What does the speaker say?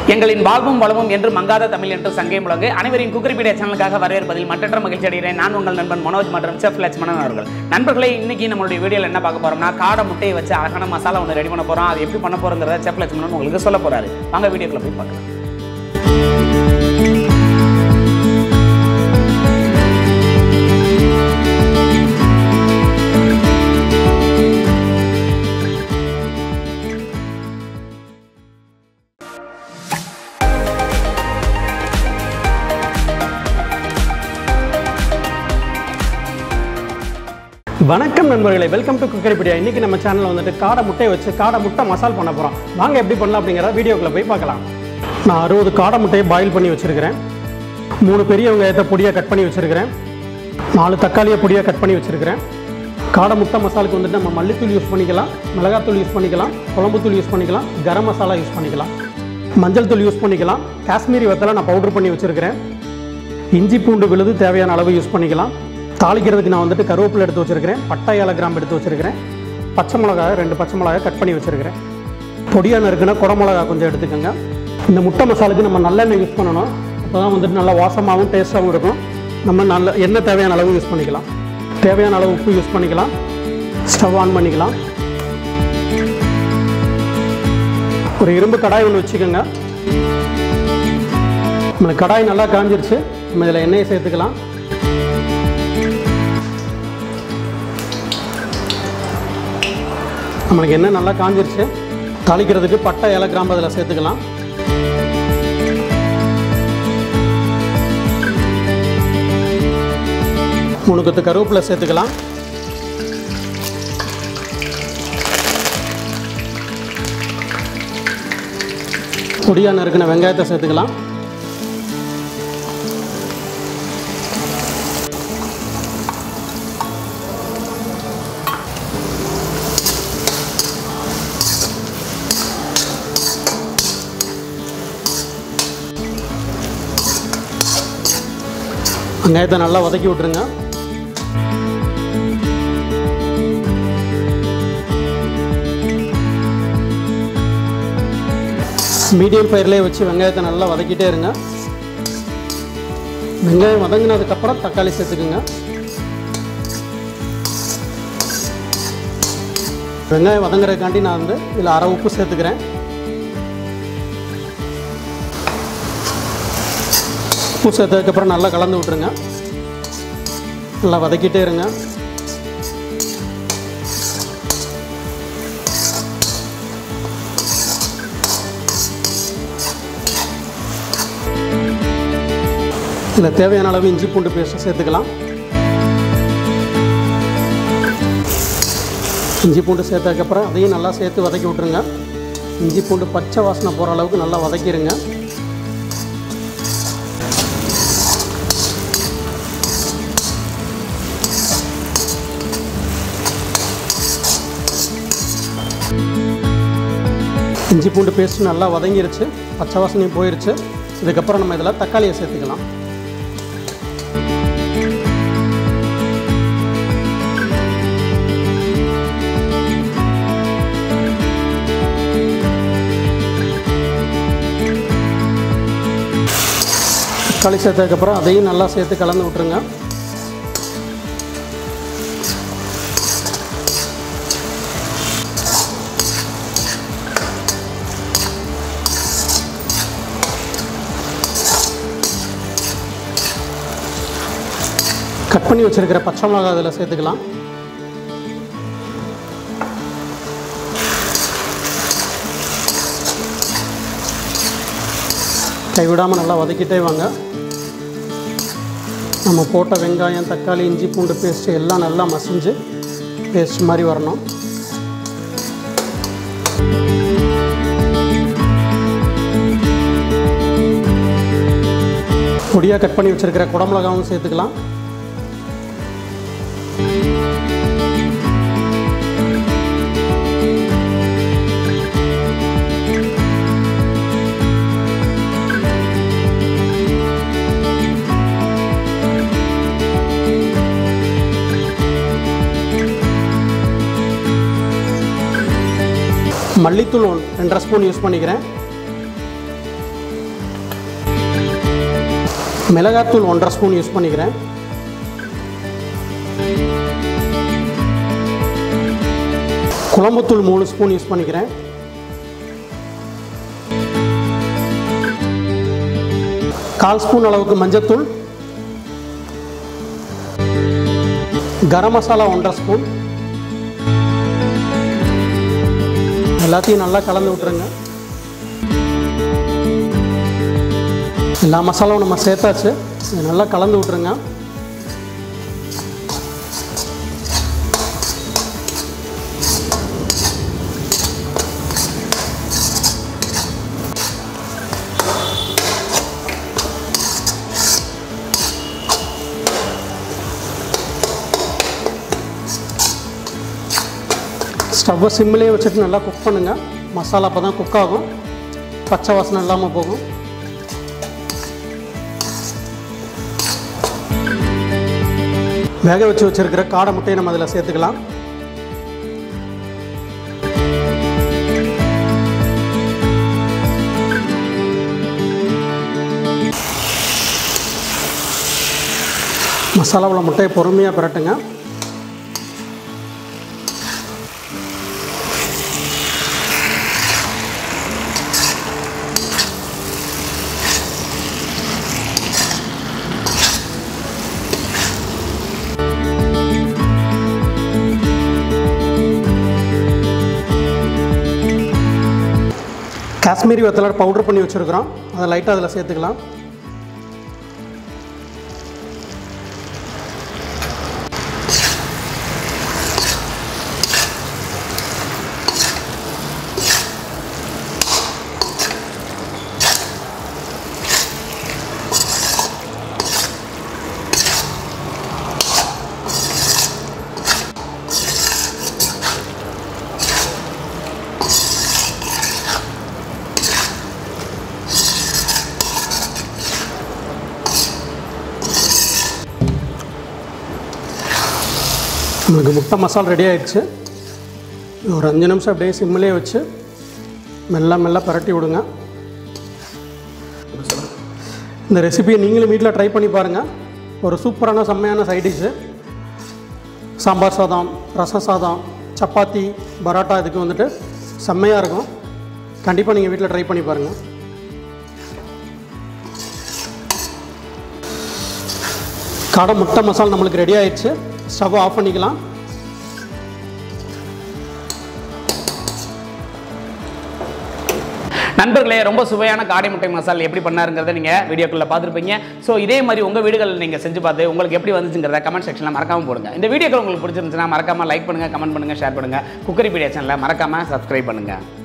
எங்களின் வாழ்வும் வளமும் என்று மங்காத தமிழ் என்று சங்கே முழங்கு அனைவரின் குக்கரிப்பீடியா சேனலுக்காக வரவேற்பதில் மற்றற்ற மகிழ்ச்சி அடைகிறேன் நான் உங்கள் நண்பன் மனோஜ் மற்றும் செஃப் லட்சுமணன் அவர்கள் நண்பர்களே இன்னைக்கு நம்மளுடைய வீடியோவில் என்ன பார்க்க போறோம்னா காடை முட்டையை வச்சு அழகான மசாலா ஒன்று ரெடி பண்ண போறோம் அது எப்படி பண்ண போறோங்கிறத செஃப் லட்சுமணன் உங்களுக்கு சொல்ல போறாரு வாங்க வீடியோக்குள்ள போய் பார்க்கலாம் வணக்கம் நண்பர்களே வெல்கம் டு குக்கரிப்படியா இன்றைக்கி நம்ம சேனலில் வந்துட்டு காடை முட்டையை வச்சு காடை முட்டை மசால் பண்ண போகிறோம் வாங்க எப்படி பண்ணலாம் அப்படிங்கிற வீடியோக்குள்ளே போய் பார்க்கலாம் நான் அறுபது காடை முட்டையை பாயில் பண்ணி வச்சுருக்கிறேன் மூணு பெரிய வெங்காயத்தை பொடியாக கட் பண்ணி வச்சுருக்கிறேன் நாலு தக்காளியை பொடியாக கட் பண்ணி வச்சுருக்கிறேன் காடை முட்டை மசாலுக்கு வந்துட்டு நம்ம மல்லித்தூள் யூஸ் பண்ணிக்கலாம் மிளகாத்தூள் யூஸ் பண்ணிக்கலாம் குழம்புத்தூள் யூஸ் பண்ணிக்கலாம் கரம் மசாலா யூஸ் பண்ணிக்கலாம் மஞ்சள் தூள் யூஸ் பண்ணிக்கலாம் காஷ்மீரி வத்தலை நான் பவுடர் பண்ணி வச்சுருக்கிறேன் இஞ்சி பூண்டு விழுது தேவையான அளவு யூஸ் பண்ணிக்கலாம் தாளிக்கிறதுக்கு நான் வந்துட்டு கருவேப்பிலை எடுத்து வச்சுருக்கிறேன் பட்டை ஏல கிராம்பு எடுத்து வச்சுருக்கிறேன் பச்சை மிளகாய் ரெண்டு பச்சை மிளகாய் கட் பண்ணி வச்சுருக்கிறேன் பொடியாக நறுக்குன்னா குடமிளகா கொஞ்சம் எடுத்துக்கோங்க இந்த முட்டை மசாலுக்கு நம்ம நல்லெண்ணெய் யூஸ் பண்ணணும் அப்போ தான் வந்துட்டு நல்லா வாசமாகவும் டேஸ்ட்டாகவும் இருக்கும் நம்ம நல்ல எண்ணெய் தேவையான அளவு யூஸ் பண்ணிக்கலாம் தேவையான அளவு உப்பு யூஸ் பண்ணிக்கலாம் ஸ்டவ் ஆன் பண்ணிக்கலாம் ஒரு இரும்பு கடாய் ஒன்று வச்சுக்கோங்க நம்மளுக்கு கடாய் நல்லா காஞ்சிருச்சு நம்ம இதில் எண்ணெயை சேர்த்துக்கலாம் நம்மளுக்கு எண்ணெய் நல்லா காஞ்சிருச்சு தாளிக்கிறதுக்கு பட்டை ஏல கிராம்பு அதில் சேர்த்துக்கலாம் மூணு கொத்து கருவேப்பிலை சேர்த்துக்கலாம் பொடியாக நறுக்கின வெங்காயத்தை சேர்த்துக்கலாம் வெங்காயத்தை நல்லா வதக்கி விட்ருங்க மீடியம் ஃபயர்லேயே வச்சு வெங்காயத்தை நல்லா வதக்கிட்டே இருங்க வெங்காயம் வதங்கினதுக்கப்புறம் தக்காளி சேர்த்துக்குங்க வெங்காயம் வதங்குறதுக்காண்டி நான் வந்து இதில் அரை உப்பு சேர்த்துக்கிறேன் உப்பு சேர்த்ததுக்கப்புறம் நல்லா கலந்து விட்ருங்க நல்லா வதக்கிட்டே இருங்க இதில் தேவையான அளவு இஞ்சி பூண்டு பேஸ்ட் சேர்த்துக்கலாம் இஞ்சி பூண்டு சேர்த்ததுக்கப்புறம் அதையும் நல்லா சேர்த்து வதக்கி விட்ருங்க இஞ்சி பூண்டு பச்சை வாசனை போகிற அளவுக்கு நல்லா வதக்கிடுங்க இஞ்சி பூண்டு பேஸ்ட் நல்லா வதங்கிருச்சு பச்சை வாசனையும் போயிருச்சு இதுக்கப்புறம் நம்ம இதில் தக்காளியை சேர்த்துக்கலாம் தக்காளி சேர்த்ததுக்கப்புறம் அதையும் நல்லா சேர்த்து கலந்து விட்ருங்க கட் பண்ணி வச்சுருக்கிற பச்சை மிளகா அதில் சேர்த்துக்கலாம் கைவிடாமல் நல்லா வதக்கிட்டே வாங்க நம்ம போட்ட வெங்காயம் தக்காளி இஞ்சி பூண்டு பேஸ்ட்டு எல்லாம் நல்லா மசிஞ்சு பேஸ்ட் மாதிரி வரணும் பொடியாக கட் பண்ணி வச்சுருக்கிற குடமிளகாவும் சேர்த்துக்கலாம் மல்லித்தூள் ஒன் ரெண்டரை ஸ்பூன் யூஸ் பண்ணிக்கிறேன் மிளகாத்தூள் ஒன்றரை ஸ்பூன் யூஸ் பண்ணிக்கிறேன் குழம்புத்தூள் மூணு ஸ்பூன் யூஸ் பண்ணிக்கிறேன் கால் ஸ்பூன் அளவுக்கு மஞ்சத்தூள் கரம் மசாலா ஒன்றரை ஸ்பூன் எல்லாத்தையும் நல்லா கலந்து விட்டுருங்க எல்லா மசாலாவும் நம்ம சேர்த்தாச்சு இதை நல்லா கலந்து விட்டுருங்க ஸ்டவ்வை சிம்மிலே வச்சுட்டு நல்லா குக் பண்ணுங்கள் மசாலா அப்போ தான் குக் ஆகும் பச்சை வாசனை இல்லாமல் போகும் வேக வச்சு வச்சுருக்கிற காடை முட்டையை நம்ம அதில் சேர்த்துக்கலாம் மசாலாவில் முட்டையை பொறுமையாக பிரட்டுங்க காஷ்மீரி வெத்தலை பவுடர் பண்ணி வச்சுருக்குறோம் அதை லைட்டாக அதில் சேர்த்துக்கலாம் நம்மளுக்கு முட்டை மசால் ரெடி ஆயிடுச்சு ஒரு அஞ்சு நிமிஷம் அப்படியே சிம்மிலே வச்சு மெல்ல மெல்ல பரட்டி விடுங்க இந்த ரெசிபியை நீங்களும் வீட்டில் ட்ரை பண்ணி பாருங்கள் ஒரு சூப்பரான செம்மையான சைட் டிஷ்ஷு சாம்பார் சாதம் ரச சாதம் சப்பாத்தி பரோட்டா இதுக்கு வந்துட்டு செம்மையாக இருக்கும் கண்டிப்பாக நீங்கள் வீட்டில் ட்ரை பண்ணி பாருங்கள் காடை முட்டை மசால் நம்மளுக்கு ரெடி ஆயிடுச்சு ஸ்டவ் ஆஃப் பண்ணிக்கலாம் நண்பர்களே ரொம்ப சுவையான காடை முட்டை மசால் எப்படி பண்ணாருங்கிறத நீங்கள் வீடியோக்குள்ள பார்த்துருப்பீங்க ஸோ இதே மாதிரி உங்கள் வீடுகளில் நீங்கள் செஞ்சு பார்த்து உங்களுக்கு எப்படி வந்துச்சுங்கிறத கமெண்ட் செக்ஷனில் மறக்காம போடுங்க இந்த வீடியோக்கள் உங்களுக்கு பிடிச்சிருந்துச்சுன்னா மறக்காம லைக் பண்ணுங்கள் கமெண்ட் பண்ணுங்கள் ஷேர் பண்ணுங்கள் குக்கரி பீடியா சேனலை மறக்காம சப்ஸ்கிரைப் பண்ணுங்கள்